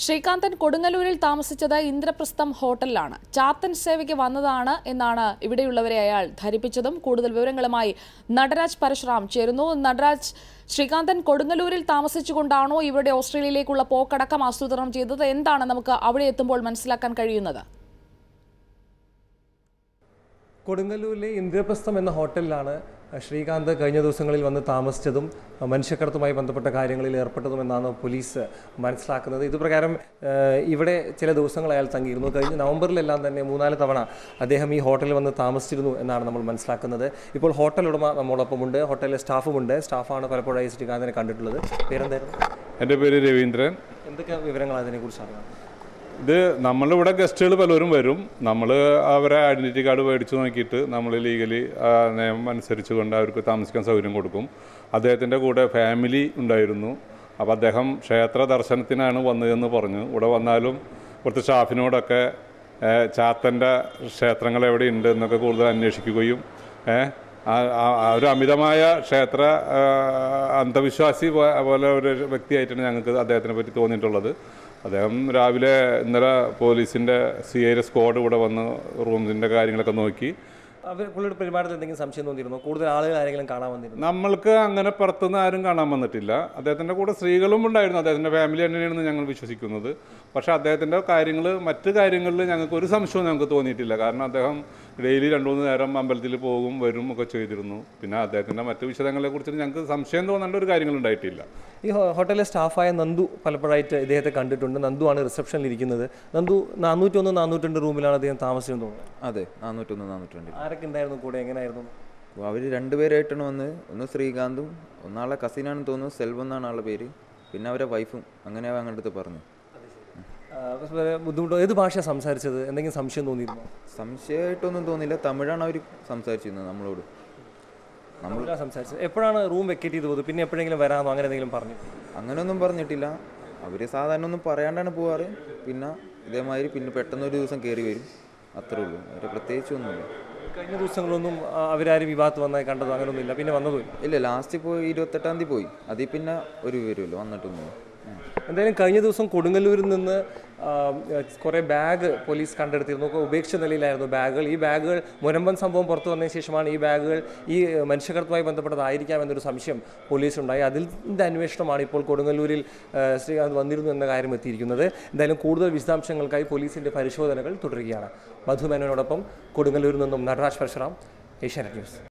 ശ്രീകാന്തൻ കൊടുങ്ങല്ലൂരിൽ താമസിച്ചത് ഇന്ദ്രപ്രസ്ഥം ഹോട്ടലിലാണ് ചാത്തൻ സേവയ്ക്ക് വന്നതാണ് എന്നാണ് ഇവിടെയുള്ളവരെ അയാൾ ധരിപ്പിച്ചതും കൂടുതൽ വിവരങ്ങളുമായി നടരാജ് പരശുറാം ചേരുന്നു നടരാജ് ശ്രീകാന്തൻ കൊടുങ്ങല്ലൂരിൽ താമസിച്ചുകൊണ്ടാണോ ഇവിടെ ഓസ്ട്രേലിയയിലേക്കുള്ള പോക്കടക്കം ആസൂത്രണം ചെയ്തത് എന്താണ് നമുക്ക് അവിടെ എത്തുമ്പോൾ മനസ്സിലാക്കാൻ കഴിയുന്നത് കൊടുങ്ങല്ലൂരിലെ ഇന്ദ്രപ്രസ്ഥം എന്ന ഹോട്ടലിലാണ് ശ്രീകാന്ത് കഴിഞ്ഞ ദിവസങ്ങളിൽ വന്ന് താമസിച്ചതും മനുഷ്യക്കടത്തുമായി ബന്ധപ്പെട്ട കാര്യങ്ങളിൽ ഏർപ്പെട്ടതുമെന്നാണ് പോലീസ് മനസ്സിലാക്കുന്നത് ഇതുപ്രകാരം ഏഹ്, ഇവിടെ ചില ദിവസങ്ങൾ അയാൾ തങ്ങിയിരുന്നു കഴിഞ്ഞ നവംബറിലെല്ലാം തന്നെ മൂന്നാല് തവണ അദ്ദേഹം ഈ ഹോട്ടലിൽ വന്ന് താമസിച്ചിരുന്നു എന്നാണ് നമ്മൾ മനസ്സിലാക്കുന്നത് ഇപ്പോൾ ഹോട്ടൽ ഉടമ നമ്മോടൊപ്പമുണ്ട് ഹോട്ടലിലെ സ്റ്റാഫുമുണ്ട് സ്റ്റാഫാണ് പലപ്പോഴായി ശ്രീകാന്തിനെ കണ്ടിട്ടുള്ളത് പേരെന്തായിരുന്നു എൻ്റെ പേര് രവീന്ദ്രൻ എന്തൊക്കെ വിവരങ്ങൾ അതിനെക്കുറിച്ച് അറിയാം ഇത് നമ്മളിവിടെ ഗസ്റ്റുകൾ പലരും വരും നമ്മൾ അവരെ ഐഡൻറ്റിറ്റി കാർഡ് മേടിച്ച് നോക്കിയിട്ട് നമ്മൾ ലീഗലി നിയമം അനുസരിച്ചുകൊണ്ട് അവർക്ക് താമസിക്കാൻ സൗകര്യം കൊടുക്കും അദ്ദേഹത്തിൻ്റെ കൂടെ ഫാമിലി ഉണ്ടായിരുന്നു അപ്പോൾ അദ്ദേഹം ക്ഷേത്ര ദർശനത്തിനാണ് വന്നതെന്ന് പറഞ്ഞു ഇവിടെ വന്നാലും ഇവിടുത്തെ സ്റ്റാഫിനോടൊക്കെ ഏഹ്, ചാത്തൻ്റെ ക്ഷേത്രങ്ങൾ എവിടെ ഉണ്ട് എന്നൊക്കെ കൂടുതൽ അന്വേഷിക്കുകയും ഏഹ്, ആ- ആ- ആ ഒരു അമിതമായ ക്ഷേത്ര ആ, അന്ധവിശ്വാസി പോ- പോലെ ഒരു വ്യക്തിയായിട്ടാണ് ഞങ്ങൾക്ക് അദ്ദേഹത്തിനെ പറ്റി തോന്നിയിട്ടുള്ളത് അദ്ദേഹം രാവിലെ ഇന്നലെ പോലീസിൻ്റെ സി ഐ സ്ക്വാഡ് ഇവിടെ വന്ന് റൂമിൻ്റെ കാര്യങ്ങളൊക്കെ നോക്കി അവർ പുള്ളിയുടെ പെരുമാറ്റത്തിൽ എന്തെങ്കിലും സംശയം തോന്നിയിരുന്നു കൂടുതൽ ആളുകൾ ആരെങ്കിലും കാണാൻ വന്നിരുന്നു നമ്മൾക്ക് അങ്ങനെ പുറത്തുനിന്ന് ആരും കാണാൻ വന്നിട്ടില്ല അദ്ദേഹത്തിൻ്റെ കൂടെ സ്ത്രീകളും ഉണ്ടായിരുന്നു അദ്ദേഹത്തിൻ്റെ ഫാമിലി തന്നെയാണെന്ന് ഞങ്ങൾ വിശ്വസിക്കുന്നത് പക്ഷേ അദ്ദേഹത്തിൻ്റെ കാര്യങ്ങൾ മറ്റ് കാര്യങ്ങളിൽ ഞങ്ങൾക്ക് ഒരു സംശയവും ഞങ്ങൾക്ക് തോന്നിയിട്ടില്ല കാരണം അദ്ദേഹം ഡെയിലി രണ്ട് മൂന്ന് നേരം അമ്പലത്തിൽ പോകും വരും ഒക്കെ ചെയ്തിരുന്നു പിന്നെ അദ്ദേഹത്തിൻ്റെ മറ്റ് വിശദങ്ങളെക്കുറിച്ച് ഞങ്ങൾക്ക് സംശയം തോന്നേണ്ട ഒരു കാര്യങ്ങളുണ്ടായിട്ടില്ല ഈ ഹോ- ഹോട്ടലിലെ സ്റ്റാഫായ നന്ദു പലപ്പോഴായിട്ട് ഇദ്ദേഹത്തെ കണ്ടിട്ടുണ്ട് നന്ദു ആണ് റിസപ്ഷനിൽ ഇരിക്കുന്നത് നന്ദു നാനൂറ്റൊന്ന് നാനൂറ്റിരണ്ട് റൂമിലാണ് അദ്ദേഹം താമസിച്ചെന്ന് തോന്നുന്നത് അതെ നാനൂറ്റൊന്ന് നാനൂറ്റി ആരൊക്കെ ഉണ്ടായിരുന്നു കൂടെ എങ്ങനെയായിരുന്നു അപ്പോൾ അവർ രണ്ടുപേരായിട്ടാണ് വന്ന് ഒന്ന് ശ്രീകാന്തും ഒന്നാളെ കസിനാണെന്ന് തോന്നുന്നു സെൽവം എന്നാണ് ആളുടെ പേര് പിന്നെ അവരെ വൈഫും അങ്ങനെ ഞങ്ങളുടെ അടുത്ത് പറഞ്ഞു ആ, പക്ഷേ വേറെ ബുദ്ധിമുട്ടോ ഏത് ഭാഷയാണ് സംസാരിച്ചത് എന്തെങ്കിലും സംശയം തോന്നിയിരുന്നു സംശയമായിട്ടൊന്നും തോന്നിയില്ല തമിഴാണ് അവർ സംസാരിച്ചിരുന്നത് നമ്മളോട് നമ്മളാണ് സംസാരിച്ചത് എപ്പോഴാണ് റൂം വെക്കേറ്റ് ചെയ്ത് പോകുന്നത് പിന്നെ എപ്പോഴെങ്കിലും വരാമോ അങ്ങനെ എന്തെങ്കിലും പറഞ്ഞു അങ്ങനെയൊന്നും പറഞ്ഞിട്ടില്ല അവർ സാധാരണ ഒന്നും പറയാണ്ടാണ് പോവാറ് പിന്നെ ഇതേമാതിരി പിന്നെ പെട്ടെന്ന് ഒരു ദിവസം കയറി വരും അത്രേ ഉള്ളൂ അവർ പ്രത്യേകിച്ചൊന്നുമില്ല കഴിഞ്ഞ ദിവസങ്ങളൊന്നും ആ, അവരാരും ഈ ഭാഗത്ത് വന്നായി കണ്ടതോ അങ്ങനെയൊന്നുമില്ല പിന്നെ വന്നതുമില്ല ഇല്ല ലാസ്റ്റ് പോയി ഇരുപത്തെട്ടാം തീയതി പോയി അതിൽ പിന്നെ ഒരു വിവരമില്ല വന്നിട്ടൊന്നും ഉം. എന്തായാലും കഴിഞ്ഞ ദിവസം കൊടുങ്ങല്ലൂരിൽ നിന്ന് കുറേ ബാഗ് പോലീസ് കണ്ടെടുത്തിരുന്നു ഒക്കെ ഉപേക്ഷിച്ച നിലയിലായിരുന്നു ബാഗുകൾ ഈ ബാഗുകൾ മുരമ്പൻ സംഭവം പുറത്തു വന്നതിന് ശേഷമാണ് ഈ ബാഗുകൾ ഈ മനുഷ്യകടത്തുമായി ബന്ധപ്പെട്ടതായിരിക്കാം എന്നൊരു സംശയം പോലീസിനുണ്ടായി അതിൻ്റെ അന്വേഷണമാണ് ഇപ്പോൾ കൊടുങ്ങല്ലൂരിൽ ആ, ശ്രീകാന്ത് വന്നിരുന്നു എന്ന കാര്യം എത്തിയിരിക്കുന്നത് എന്തായാലും കൂടുതൽ വിശദാംശങ്ങൾക്കായി പോലീസിൻ്റെ പരിശോധനകൾ തുടരുകയാണ് മധു മേനോനോടൊപ്പം കൊടുങ്ങല്ലൂരിൽ നിന്നും നടരാജ് പരശുറാം ഏഷ്യാനെറ്റ് ന്യൂസ്